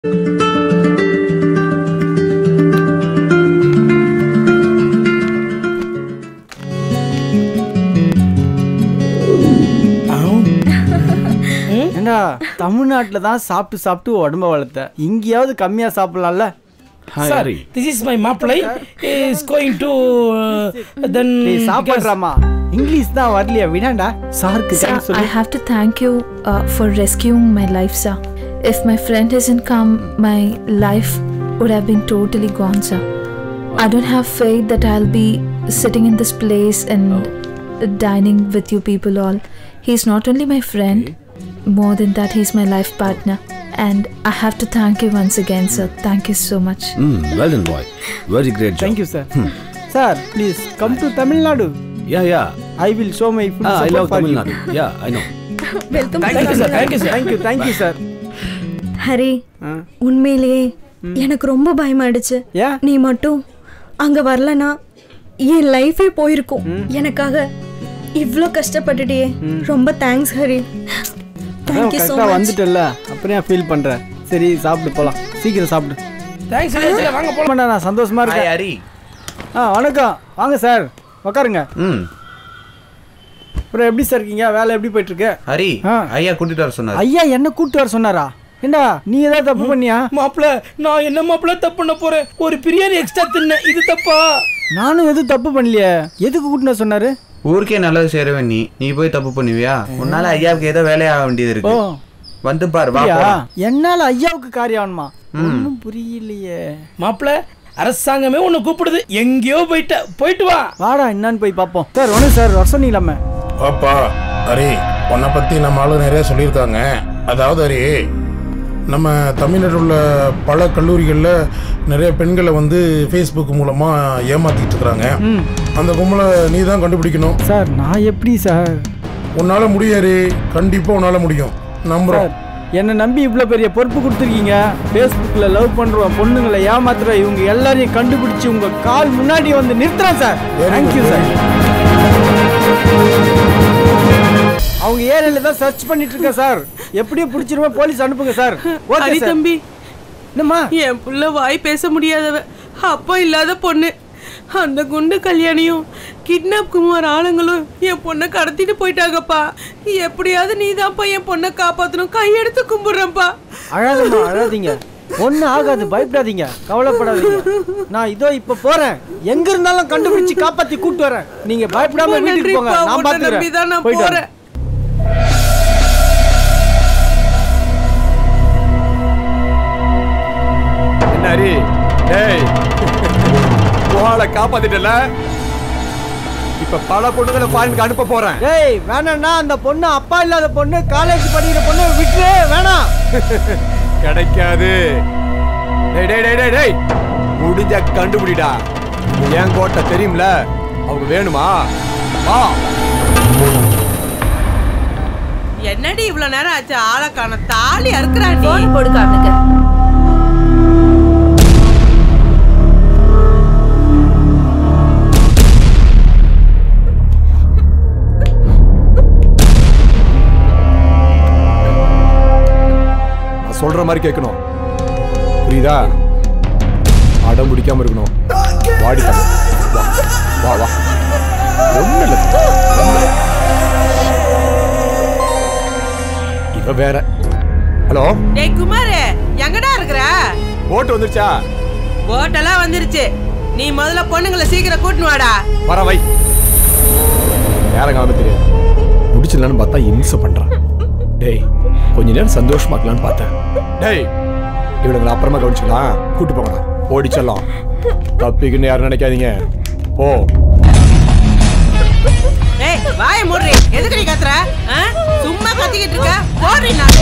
ஏண்டா தமிழ்நாட்டில் தான் சாப்பிட்டு சாப்பிட்டு உடம்ப வளர்த்த இங்கேயாவது கம்மியாக சாப்பிடலாம்ல Sir, this is my maplai. is going to uh, then. நீ சாப்பிட்றாமா இங்கிலீஷ் தான் வரலையா விடாண்டா சாருக்கு Sir, தேங்க்ஸ் I சொல்லு have to thank you uh, for rescuing my life, sir. If my friend hasn't come, my life would have been totally gone, sir. I don't have faith that I'll be sitting in this place and dining with you people all. He's not only my friend, more than that, he's my life partner. And I have to thank you once again, sir. Thank you so much. Mm, well done, boy. Very great job. Thank you sir sir please come to Tamil Nadu Yeah, yeah. I will show my full Ah, I love support Tamil Nadu. Yeah, I know. Thank you, sir. Thank you, sir. Thank you thank you sir Hari உண்மையிலேயே எனக்கு ரொம்ப பயமாயிடுச்சு ஏன் நீ மட்டும் அங்க வரலனா என் லைஃபே போயிருக்கும் எனக்காக இவ்ளோ கஷ்டப்பட்டுட்டியே ரொம்ப தேங்க்ஸ் ஹரி அதான் தேங்க்யூ ஸோ கரெக்டாக மச் வந்துட்டல அப்புறம் ஏன் ஃபீல் பண்ணுற சரி சாப்பிட்டு போகலாம் சீக்கிரம் சாப்பிடு Thanks, Vijay. வாங்க போலாம். ஆமாண்ணா நான் சந்தோஷமா இருக்கேன் ஹரி ஆ வணக்கம் வாங்க சார் உக்காருங்க ம் அப்புறம் எப்படி சார் இருக்கீங்க வேலை எப்படி போயிட்டு இருக்கு ஹரி ஆ. ஐயா கூட்டிட்டு வர சொன்னார் ஐயா என்ன கூட்டு வர சொன்னாரா ஏண்டா நீ ஏதாவது தப்பு பண்ணியா மாப்பிள நான் என்ன மாப்பிள தப்பு பண்ண போறேன் ஒரு பிரியாணி எக்ஸ்ட்ரா தின்ன இது தப்பா நானும் எதுவும் தப்பு பண்ணலையே எதுக்கு கூட்டின சொன்னாரு ஊருக்கே நல்லது சேரவே நீ நீ போய் தப்பு பண்ணுவியா உன்னால ஐயாவுக்கு ஏதோ வேலையாக வேண்டியது ஓ இருக்கு வந்து பாரு வா அப்படியா? போலாம். என்னால ஐயாவுக்கு காரியம் ஆகணுமா ஒன்றும் புரியலையே மாப்பிள அரசாங்கமே உன்னை கூப்பிடுது எங்கேயோ போயிட்ட போயிட்டு வா வாடா என்னன்னு போய் பார்ப்போம் சார் ஒன்று சார் வர சொன்னீங்களாமே அப்பா ஹரி உன்னை பற்றி நம்ம ஆளு நிறைய சொல்லியிருக்காங்க அதாவது ஹரி நம்ம தமிழ்நாட்டில் உள்ள பல கல்லூரிகளில் நிறைய பெண்களை வந்து ஃபேஸ்புக் மூலமாக ஏமாத்திட்டு இருக்கிறாங்க அந்த கும்பலை நீ தான் கண்டுபிடிக்கணும் சார் நான் எப்படி சார் உன்னால் முடியும் ஹரி கண்டிப்பாக உன்னால் முடியும் நம்புகிறோம் சார் என்னை நம்பி இவ்வளோ பெரிய பொறுப்பு கொடுத்துருக்கீங்க ஃபேஸ்புக்கில் லவ் பண்ணுறோம் பொண்ணுங்களை ஏமாத்துற இவங்க எல்லாரையும் கண்டுபிடிச்சி உங்கள் கால் முன்னாடி வந்து நிறுத்துறேன் சார் தேங்க்யூ சார் அவங்க ஏரியால தான் சர்ச் பண்ணிட்டு இருக்கேன் சார் எப்படியும் பிடிச்சிருவோம் போலீஸ் அனுப்புங்க சார் ஓகே ஹரி சார் தம்பி என்னம்மா என் புள்ள வாய் பேச முடியாதவ அப்பா இல்லாத பொண்ணு அந்த குண்டு கல்யாணியும் கிட்னாப் குமார் ஆளுங்களும் என் பொண்ணை கடத்திட்டு போயிட்டாங்கப்பா எப்படியாவது நீதான்ப்பா என் பொண்ணை காப்பாத்தணும் கையெடுத்து கும்பிடுறேன்ப்பா அழாதம்மா அழாதீங்க ஒன்றும் ஆகாது பயப்படாதீங்க கவலைப்படாதீங்க நான் இதோ இப்போ போறேன் எங்க இருந்தாலும் கண்டுபிடிச்சு காப்பாத்தி கூட்டு வரேன் நீங்க பயப்படாம ரொம்ப வீட்டுக்கு போங்க நன்றிப்பா, நான் உன்னை நம்பிதான் பாத்துக்கிறேன் நான் போயிட்டு போறேன். வரேன் என்ன ஹரி டேய் புகாலை காப்பாத்திட்டல இப்ப பல பொண்ணுங்களை ஃபாரினுக்கு அனுப்ப போறேன் டேய் வேணாம்னா அந்த பொண்ணு அப்பா இல்லாத பொண்ணு காலேஜ் படிக்கிற பொண்ணு விட்டுரு வேணாம் கிடைக்காது டேய் டேய் டேய் டேய் டேய் முடிஞ்ச கண்டுபிடிடா ஏன் கோட்டை தெரியும்ல அவங்க வேணுமா வா என்னடி இவ்வளவு நேரம் ஆச்சு ஆளை காண தாலி அறுக்குறாண்டி Phone போடுங்க அவனுக்கு நான் சொல்ற மாதிரி கேட்கணும் புரியுதா அடம் பிடிக்காம இருக்கணும் வாடி தம்பி. வா வா வா ஒண்ணும் இல்ல ஒண்ணும் இல்ல. இவ வேற ஹலோ டேய் குமார் எங்கடா இருக்கிற போட்டு வந்துருச்சா போட்டெல்லாம் வந்துருச்சு நீ முதல்ல பொண்ணுங்களை சீக்கிரம் கூட்டினு வாடா வர வை நேரம் காலமே தெரியாது முடிச்சிடலான்னு பார்த்தா இம்சை பண்றான் டேய் கொஞ்ச நேரம் சந்தோஷமாக்கலான்னு பார்த்தேன் டேய் இவனுங்களை அப்புறமா கவனிச்சுக்கலாம் கூட்டு போங்கடா ஓடிச்சலாம் தப்பிக்குன்னு யாரும் நினைக்காதீங்க போ ஏய் வாய மூடுறி எதுக்கு நீ கத்துற ஆ? சும்மா கத்திக்கிட்டு இருக்க போடுறி நான்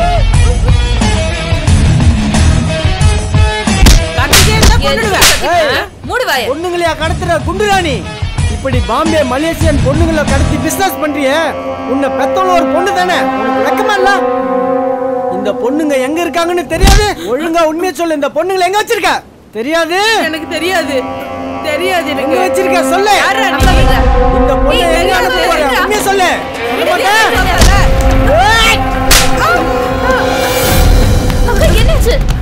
கத்திட்டே இருந்தா கொன்னுடுவேன். ஆ? மூடு வாய பொண்ணுங்களையா கடத்துற குண்டுராணி இப்படி பாம்பே மலேசியன் பொண்ணுங்களை கடத்தி பிசினஸ் பண்றியே உன்னை பெத்தவள ஒரு பொண்ணு தானே உனக்கு வெக்கமா இல்ல இந்த பொண்ணுங்க எங்க இருக்காங்கன்னு தெரியாது ஒழுங்கா உண்மையை சொல்லு இந்த பொண்ணுங்களை எங்க வச்சிருக்க தெரியாது எனக்கு தெரியாது தெரியாது எங்க எனக்கு வச்சிருக்க சொல்லு யாரா நீ? இந்த பொண்ணை ஏய், எங்க அனுப்ப போற தெரியாது. உண்மையை சொல்லு சொல்ல மாட்டே? தெரியாது. ஏய்! அக்கா, என்னாச்சு